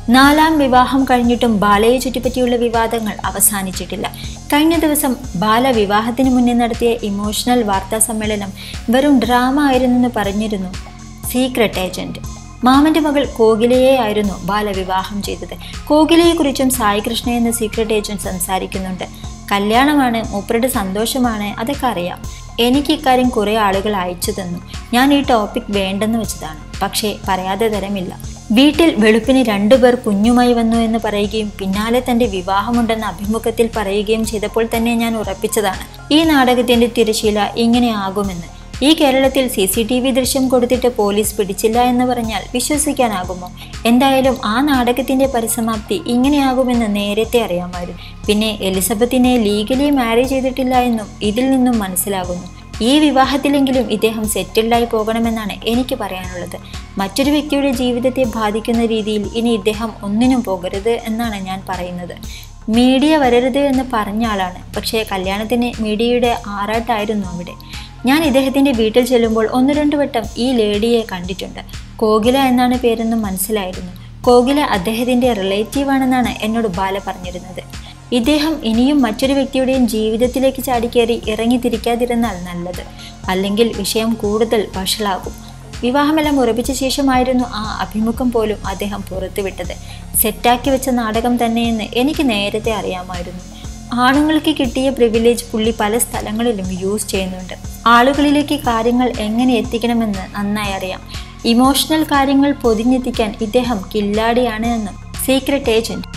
നാലാം വിവാഹം കഴിഞ്ഞിട്ടും ബാലയെ ചുറ്റിപ്പറ്റിയുള്ള വിവാദങ്ങൾ അവസാനിച്ചിട്ടില്ല കഴിഞ്ഞ ദിവസം ബാല വിവാഹത്തിന് മുന്നേ നടത്തിയ ഇമോഷണൽ വാർത്താ സമ്മേളനം വെറും ഡ്രാമ ആയിരുന്നെന്ന് പറഞ്ഞിരുന്നു സീക്രട്ട് ഏജന്റ് മാമന്റെ മകൾ കോകിലയെ ആയിരുന്നു ബാല വിവാഹം ചെയ്തത് കോകിലയെക്കുറിച്ചും സായി കൃഷ്ണ എന്ന സീക്രട്ട് ഏജന്റ് സംസാരിക്കുന്നുണ്ട് കല്യാണമാണ് മൂപ്പരുടെ സന്തോഷമാണ് അതൊക്കെ അറിയാം എനിക്ക് ഇക്കാര്യം കുറേ ആളുകൾ അയച്ചു തന്നു ഞാൻ ഈ ടോപ്പിക് വേണ്ടെന്ന് വെച്ചതാണ് പക്ഷേ പറയാതെ തരമില്ല വീട്ടിൽ വെളുപ്പിന് രണ്ടുപേർ കുഞ്ഞുമായി വന്നു എന്ന് പറയുകയും പിന്നാലെ തന്റെ വിവാഹമുണ്ടെന്ന അഭിമുഖത്തിൽ പറയുകയും ചെയ്തപ്പോൾ തന്നെ ഞാൻ ഉറപ്പിച്ചതാണ് ഈ നാടകത്തിന്റെ തിരശീല ഇങ്ങനെ ആകുമെന്ന് ഈ കേരളത്തിൽ സി സി ടി വി ദൃശ്യം കൊടുത്തിട്ട് പോലീസ് പിടിച്ചില്ല എന്ന് പറഞ്ഞാൽ വിശ്വസിക്കാനാകുമോ എന്തായാലും ആ നാടകത്തിന്റെ പരിസമാപ്തി ഇങ്ങനെയാകുമെന്ന് നേരത്തെ അറിയാമായിരുന്നു പിന്നെ എലിസബത്തിനെ ലീഗലി മാരേജ് ചെയ്തിട്ടില്ല എന്നും ഇതിൽ നിന്നും മനസ്സിലാകുന്നു ഈ വിവാഹത്തിലെങ്കിലും ഇദ്ദേഹം സെറ്റിൽഡായി പോകണമെന്നാണ് എനിക്ക് പറയാനുള്ളത് മറ്റൊരു വ്യക്തിയുടെ ജീവിതത്തെ ബാധിക്കുന്ന രീതിയിൽ ഇനി ഇദ്ദേഹം ഒന്നിനും പോകരുത് എന്നാണ് ഞാൻ പറയുന്നത് മീഡിയ വരരുത് എന്ന് പറഞ്ഞ ആളാണ് പക്ഷേ കല്യാണത്തിന് മീഡിയയുടെ ആറാട്ടായിരുന്നു അവിടെ ഞാൻ ഇദ്ദേഹത്തിൻ്റെ വീട്ടിൽ ചെല്ലുമ്പോൾ ഒന്ന് രണ്ട് വട്ടം ഈ ലേഡിയെ കണ്ടിട്ടുണ്ട് കോകില എന്നാണ് പേരെന്നും മനസ്സിലായിരുന്നു കോകില അദ്ദേഹത്തിൻ്റെ റിലേറ്റീവാണെന്നാണ് എന്നോട് ബാല പറഞ്ഞിരുന്നത് ഇദ്ദേഹം ഇനിയും മറ്റൊരു വ്യക്തിയുടെയും ജീവിതത്തിലേക്ക് ചാടിക്കയറി ഇറങ്ങിത്തിരിക്കാതിരുന്നാൽ നല്ലത് അല്ലെങ്കിൽ വിഷയം കൂടുതൽ വഷളാകും വിവാഹമെല്ലാം ഉറപ്പിച്ച ശേഷമായിരുന്നു ആ അഭിമുഖം പോലും അദ്ദേഹം പുറത്തുവിട്ടത് സെറ്റാക്കി വെച്ച നാടകം തന്നെയെന്ന് എനിക്ക് നേരത്തെ അറിയാമായിരുന്നു ആണുങ്ങൾക്ക് കിട്ടിയ പ്രിവിലേജ് പുള്ളി പല സ്ഥലങ്ങളിലും യൂസ് ചെയ്യുന്നുണ്ട് ആളുകളിലേക്ക് കാര്യങ്ങൾ എങ്ങനെ എത്തിക്കണമെന്ന് നന്നായി അറിയാം ഇമോഷണൽ കാര്യങ്ങൾ പൊതിഞ്ഞെത്തിക്കാൻ ഇദ്ദേഹം കില്ലാടിയാണ് എന്നും സീക്രട്ട് ഏജന്റ്